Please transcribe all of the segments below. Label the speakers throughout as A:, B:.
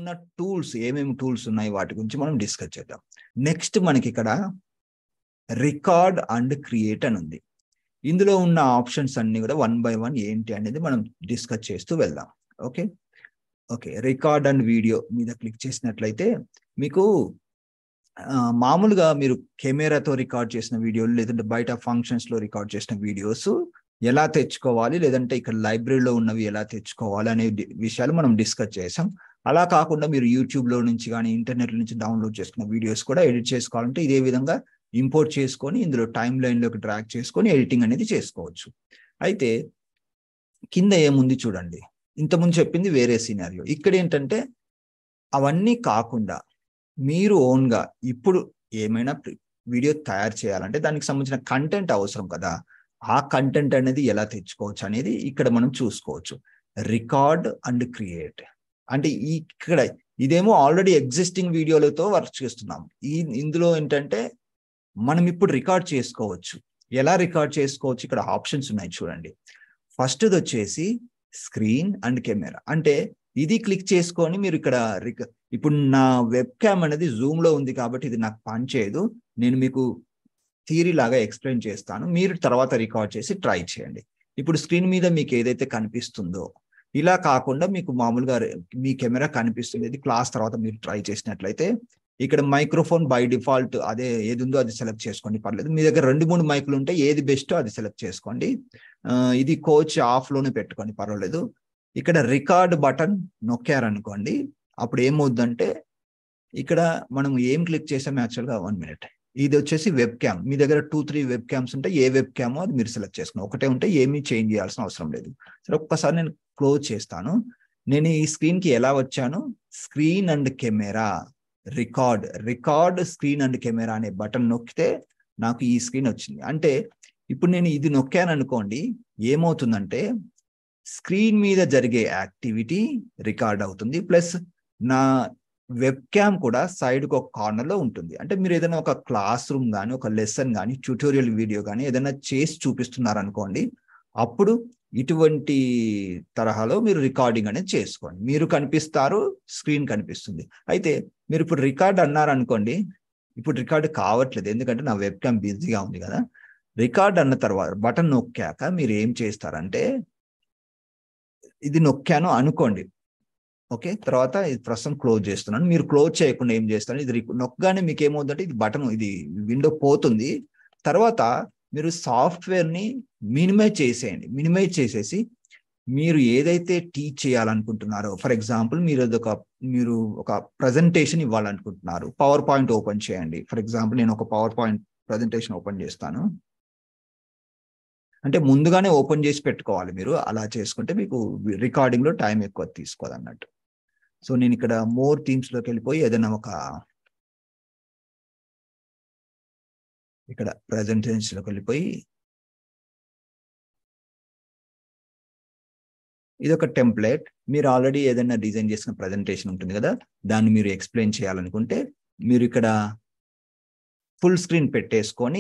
A: ఉన్న టూల్స్ ఏమేమి టూల్స్ ఉన్నాయి వాటి గురించి మనం డిస్కస్ చేద్దాం నెక్స్ట్ మనకి ఇక్కడ రికార్డ్ అండ్ క్రియేట్ అని ఉంది ఇందులో ఉన్న ఆప్షన్స్ అన్ని కూడా వన్ బై వన్ ఏంటి అనేది మనం డిస్కస్ చేస్తూ వెళ్దాం okay okay record and video మీద క్లిక్ చేసినట్లయితే మీకు మామూలుగా మీరు కెమెరాతో రికార్డ్ చేసిన వీడియోలు లేదంటే బయట ఫంక్షన్స్ లో రికార్డ్ చేసిన వీడియోస్ ఎలా తెచ్చుకోవాలి లేదంటే ఇక్కడ లైబ్రరీలో ఉన్నవి ఎలా తెచ్చుకోవాలి అనే విషయాలు మనం డిస్కస్ చేసాం అలా కాకుండా మీరు యూట్యూబ్ లో నుంచి కానీ ఇంటర్నెట్ నుంచి డౌన్లోడ్ చేసుకున్న వీడియోస్ కూడా ఎడిట్ చేసుకోవాలంటే ఇదే విధంగా ఇంపోర్ట్ చేసుకొని ఇందులో టైం లైన్ లోకి ట్రాక్ చేసుకొని ఎడిటింగ్ అనేది చేసుకోవచ్చు అయితే కింద ఏముంది చూడండి ఇంతకుముందు చెప్పింది వేరే సినారియో ఇక్కడ ఏంటంటే అవన్నీ కాకుండా మీరు ఓన్గా ఇప్పుడు ఏమైనా వీడియో తయారు చేయాలంటే దానికి సంబంధించిన కంటెంట్ అవసరం కదా ఆ కంటెంట్ అనేది ఎలా తెచ్చుకోవచ్చు అనేది ఇక్కడ మనం చూసుకోవచ్చు రికార్డ్ అండ్ క్రియేట్ అంటే ఇక్కడ ఇదేమో ఆల్రెడీ ఎగ్జిస్టింగ్ వీడియోలతో వర్క్ చేస్తున్నాం ఈ ఇందులో ఏంటంటే మనం ఇప్పుడు రికార్డ్ చేసుకోవచ్చు ఎలా రికార్డ్ చేసుకోవచ్చు ఇక్కడ ఆప్షన్స్ ఉన్నాయి చూడండి ఫస్ట్ది వచ్చేసి స్క్రీన్ అండ్ కెమెరా అంటే ఇది క్లిక్ చేసుకొని మీరు ఇక్కడ ఇప్పుడు నా వెబ్ క్యామ్ అనేది జూమ్ లో ఉంది కాబట్టి ఇది నాకు పనిచేయదు నేను మీకు థీరీ లాగా ఎక్స్ప్లెయిన్ చేస్తాను మీరు తర్వాత రికార్డ్ చేసి ట్రై చేయండి ఇప్పుడు స్క్రీన్ మీద మీకు ఏదైతే కనిపిస్తుందో ఇలా కాకుండా మీకు మామూలుగా మీ కెమెరా కనిపిస్తుంది ఇది క్లాస్ తర్వాత మీరు ట్రై చేసినట్లయితే ఇక్కడ మైక్రోఫోన్ బై డిఫాల్ట్ అదే ఏది ఉందో అది సెలెక్ట్ చేసుకోండి పర్లేదు మీ దగ్గర రెండు మూడు మైకులు ఉంటే ఏది బెస్టో అది సెలెక్ట్ చేసుకోండి ఇది కోచ్ ఆఫ్ లోనే పెట్టుకోండి పర్వాలేదు ఇక్కడ రికార్డ్ బటన్ నొక్కారనుకోండి అప్పుడు ఏమవుద్దంటే ఇక్కడ మనం ఏం క్లిక్ చేసాం యాక్చువల్గా వన్ మినిట్ ఇది వచ్చేసి వెబ్ క్యామ్ మీ దగ్గర టూ త్రీ వెబ్ క్యామ్స్ ఉంటే ఏ వెబ్ క్యామో అది మీరు సెలెక్ట్ చేసుకుని ఒకటే ఉంటే ఏమీ చేంజ్ చేయాల్సిన అవసరం లేదు సరే ఒక్కసారి నేను క్లోజ్ చేస్తాను నేను ఈ స్క్రీన్ కి ఎలా వచ్చాను screen and camera record record screen and camera అనే బటన్ నొక్కితే నాకు ఈ స్క్రీన్ వచ్చింది అంటే ఇప్పుడు నేను ఇది నొక్కాను అనుకోండి ఏమవుతుందంటే స్క్రీన్ మీద జరిగే యాక్టివిటీ రికార్డ్ అవుతుంది ప్లస్ నా వెబ్ క్యామ్ కూడా సైడ్కి ఒక కార్నర్లో ఉంటుంది అంటే మీరు ఏదైనా ఒక క్లాస్ రూమ్ కానీ ఒక లెసన్ కానీ ట్యూటోరియల్ వీడియో కానీ ఏదైనా చేసి చూపిస్తున్నారు అనుకోండి అప్పుడు ఇటువంటి తరహాలో మీరు రికార్డింగ్ అనేది చేసుకోండి మీరు కనిపిస్తారు స్క్రీన్ కనిపిస్తుంది అయితే మీరు ఇప్పుడు రికార్డ్ అన్నారు అనుకోండి ఇప్పుడు రికార్డ్ కావట్లేదు ఎందుకంటే నా వెబ్ క్యామ్ బిజీగా ఉంది కదా రికార్డ్ అన్న తర్వాత బటన్ నొక్కాక మీరు ఏం చేస్తారంటే ఇది నొక్కాను అనుకోండి ఓకే తర్వాత ఇది ప్రస్తుతం క్లోజ్ చేస్తున్నాను మీరు క్లోజ్ చేయకుండా ఏం చేస్తారు ఇది నొక్కగానే మీకు ఏమవుతుందంటే ఇది బటన్ ఇది విండో పోతుంది తర్వాత మీరు సాఫ్ట్వేర్ని మినిమైజ్ చేసేయండి మినిమైజ్ చేసేసి మీరు ఏదైతే టీచ్ చేయాలనుకుంటున్నారో ఫర్ ఎగ్జాంపుల్ మీరు ఒక మీరు ఒక ప్రజెంటేషన్ ఇవ్వాలనుకుంటున్నారు పవర్ పాయింట్ ఓపెన్ చేయండి ఫర్ ఎగ్జాంపుల్ నేను ఒక పవర్ పాయింట్ ప్రజెంటేషన్ ఓపెన్ చేస్తాను అంటే ముందుగానే ఓపెన్ చేసి పెట్టుకోవాలి మీరు అలా చేసుకుంటే మీకు రికార్డింగ్ లో టైం ఎక్కువ తీసుకోదు అన్నట్టు సో నేను ఇక్కడ మోర్ థీమ్స్ లోకి వెళ్ళిపోయి ఏదైనా ఒక ఇక్కడ ప్రజెంటేషన్ లోకి వెళ్ళిపోయి ఇది ఒక టెంప్లెట్ మీరు ఆల్రెడీ ఏదైనా డిజైన్ చేసిన ప్రజెంటేషన్ ఉంటుంది కదా దాన్ని మీరు ఎక్స్ప్లెయిన్ చేయాలనుకుంటే మీరు ఇక్కడ ఫుల్ స్క్రీన్ పెట్టేసుకొని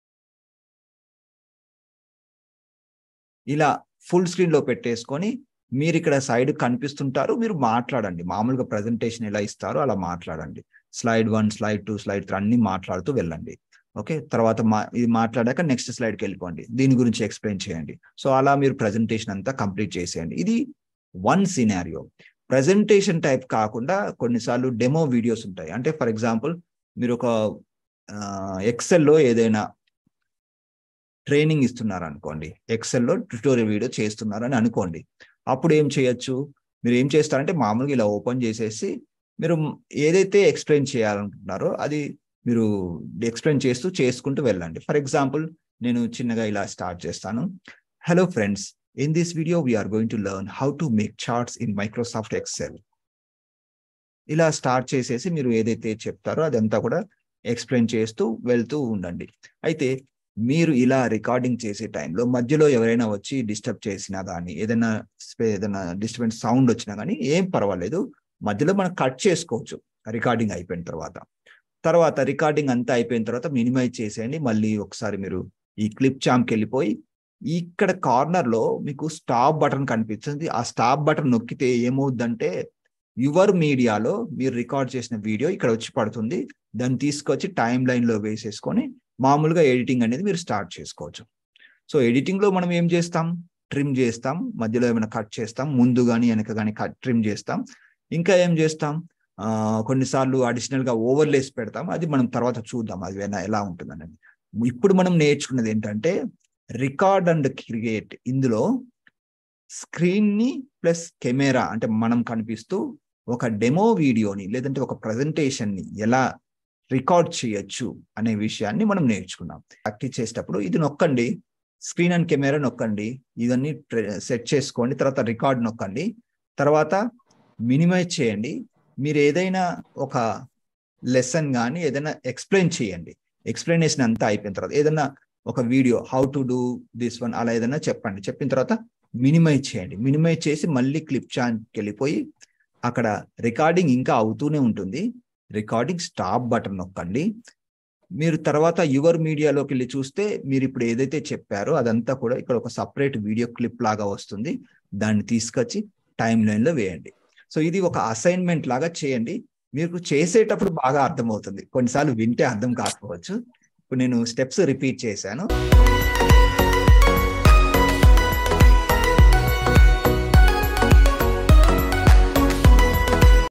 A: ఇలా ఫుల్ స్క్రీన్ లో పెట్టేసుకొని మీరు ఇక్కడ సైడ్ కనిపిస్తుంటారు మీరు మాట్లాడండి మామూలుగా ప్రజెంటేషన్ ఎలా ఇస్తారో అలా మాట్లాడండి slide one slide two slide three అన్ని మాట్లాడుతూ వెళ్ళండి ఓకే తర్వాత మా ఇది మాట్లాడాక నెక్స్ట్ స్లైడ్కి వెళ్ళిపోండి దీని గురించి ఎక్స్ప్లెయిన్ చేయండి సో అలా మీరు ప్రజెంటేషన్ అంతా కంప్లీట్ చేసేయండి ఇది వన్ సినారియో ప్రజెంటేషన్ టైప్ కాకుండా కొన్నిసార్లు డెమో వీడియోస్ ఉంటాయి అంటే ఫర్ ఎగ్జాంపుల్ మీరు ఒక ఎక్సెల్లో ఏదైనా ట్రైనింగ్ ఇస్తున్నారు అనుకోండి ఎక్సెల్లో ట్యూటోరియల్ వీడియో చేస్తున్నారని అనుకోండి అప్పుడు ఏం చేయొచ్చు మీరు ఏం చేస్తారంటే మామూలుగా ఇలా ఓపెన్ చేసేసి మీరు ఏదైతే ఎక్స్ప్లెయిన్ చేయాలనుకుంటున్నారో అది మీరు ఎక్స్ప్లెయిన్ చేస్తూ చేసుకుంటూ వెళ్ళండి ఫర్ ఎగ్జాంపుల్ నేను చిన్నగా ఇలా స్టార్ట్ చేస్తాను hello friends in this video we're going to learn how to make charts in Microsoft Excel ఇలా స్టార్ట్ చేసేసి మీరు ఏదైతే చెప్తారో అదంతా కూడా ఎక్స్ప్లెయిన్ చేస్తూ వెళ్తూ ఉండండి అయితే మీరు ఇలా రికార్డింగ్ చేసే టైంలో మధ్యలో ఎవరైనా వచ్చి డిస్టర్బ్ చేసినా కానీ ఏదైనా ఏదైనా డిస్టర్బెన్స్ సౌండ్ వచ్చినా కానీ ఏం పర్వాలేదు మధ్యలో మనం కట్ చేసుకోవచ్చు రికార్డింగ్ అయిపోయిన తర్వాత తర్వాత రికార్డింగ్ అంతా అయిపోయిన తర్వాత మినిమైజ్ చేసేయండి మళ్ళీ ఒకసారి మీరు ఈ క్లిప్ చామ్కి వెళ్ళిపోయి ఇక్కడ కార్నర్ లో మీకు స్టాప్ బటన్ కనిపిస్తుంది ఆ స్టాప్ బటన్ నొక్కితే ఏమవుద్దంటే యువర్ మీడియాలో మీరు రికార్డ్ చేసిన వీడియో ఇక్కడ వచ్చి పడుతుంది దాన్ని తీసుకొచ్చి టైం లైన్లో వేసేసుకొని మామూలుగా ఎడిటింగ్ అనేది మీరు స్టార్ట్ చేసుకోవచ్చు సో ఎడిటింగ్లో మనం ఏం చేస్తాం ట్రిమ్ చేస్తాం మధ్యలో ఏమైనా కట్ చేస్తాం ముందు కానీ వెనక కానీ కట్ ట్రిమ్ చేస్తాం ఇంకా ఏం చేస్తాం కొన్నిసార్లు అడిషనల్గా ఓవర్లేస్ పెడతాం అది మనం తర్వాత చూద్దాం అది ఎలా ఉంటుంది అనేది ఇప్పుడు మనం నేర్చుకున్నది ఏంటంటే రికార్డ్ అండ్ క్రియేట్ ఇందులో స్క్రీన్ని ప్లస్ కెమెరా అంటే మనం కనిపిస్తూ ఒక డెమో వీడియోని లేదంటే ఒక ప్రజెంటేషన్ని ఎలా రికార్డ్ చేయొచ్చు అనే విషయాన్ని మనం నేర్చుకున్నాం ప్రాక్టీస్ చేసేటప్పుడు ఇది నొక్కండి స్క్రీన్ అండ్ కెమెరా నొక్కండి ఇవన్నీ సెట్ చేసుకోండి తర్వాత రికార్డ్ నొక్కండి తర్వాత మినిమైజ్ చేయండి మీరు ఏదైనా ఒక లెసన్ కానీ ఏదైనా ఎక్స్ప్లెయిన్ చేయండి ఎక్స్ప్లెనేషన్ అంతా అయిపోయిన తర్వాత ఏదైనా ఒక video how to do this one అలా ఏదైనా చెప్పండి చెప్పిన తర్వాత మినిమైజ్ చేయండి మినిమైజ్ చేసి మళ్ళీ క్లిప్ ఛాన్కి వెళ్ళిపోయి అక్కడ రికార్డింగ్ ఇంకా అవుతూనే ఉంటుంది రికార్డింగ్ స్టాప్ బటన్ నొక్కండి మీరు తర్వాత యువర్ మీడియాలోకి వెళ్ళి చూస్తే మీరు ఇప్పుడు ఏదైతే చెప్పారో అదంతా కూడా ఇక్కడ ఒక సపరేట్ వీడియో క్లిప్ లాగా వస్తుంది దాన్ని తీసుకొచ్చి టైం లైన్లో వేయండి సో ఇది ఒక అసైన్మెంట్ లాగా చేయండి మీకు చేసేటప్పుడు బాగా అర్థమవుతుంది కొన్నిసార్లు వింటే అర్థం కాకపోవచ్చు ఇప్పుడు నేను స్టెప్స్ రిపీట్ చేశాను